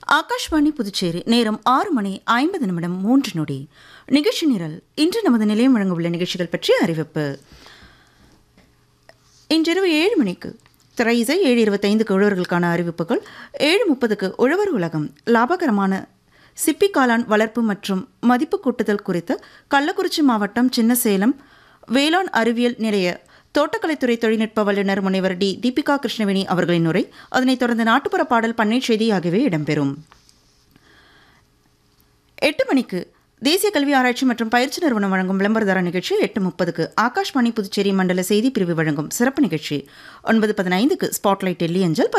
ஆகாஷ்வாணி புதுச்சேரி நேரம் ஆறு மணி ஐம்பது நிமிடம் மூன்று நொடி நிகழ்ச்சி நிரல் இன்று நமது நிலையம் வழங்கவுள்ள நிகழ்ச்சிகள் பற்றிய அறிவிப்பு இன்றிரவு ஏழு மணிக்கு திரையிசை ஏழு இருபத்தைந்துக்கு உழவர்களுக்கான அறிவிப்புகள் ஏழு முப்பதுக்கு உழவர் உலகம் லாபகரமான சிப்பி காளான் வளர்ப்பு மற்றும் மதிப்பு கூட்டுதல் குறித்து கள்ளக்குறிச்சி மாவட்டம் சின்னசேலம் வேளாண் அறிவியல் நிலைய தோட்டக்கலைத்துறை தொழில்நுட்ப வல்லுநர் முனைவர் டி தீபிகா கிருஷ்ணவேணி அவர்களின் உரை அதனைத் தொடர்ந்து நாட்டுப்புற பாடல் பண்ணை செய்தி ஆகியவை இடம்பெறும் எட்டு மணிக்கு தேசிய கல்வி ஆராய்ச்சி மற்றும் பயிற்சி நிறுவனம் வழங்கும் விளம்பரதார நிகழ்ச்சி எட்டு முப்பதுக்கு ஆகாஷ்வாணி புதுச்சேரி மண்டல செய்தி பிரிவு வழங்கும் சிறப்பு நிகழ்ச்சி ஒன்பது பதினைந்துக்கு ஸ்பாட்லைட் டெல்லி அஞ்சல்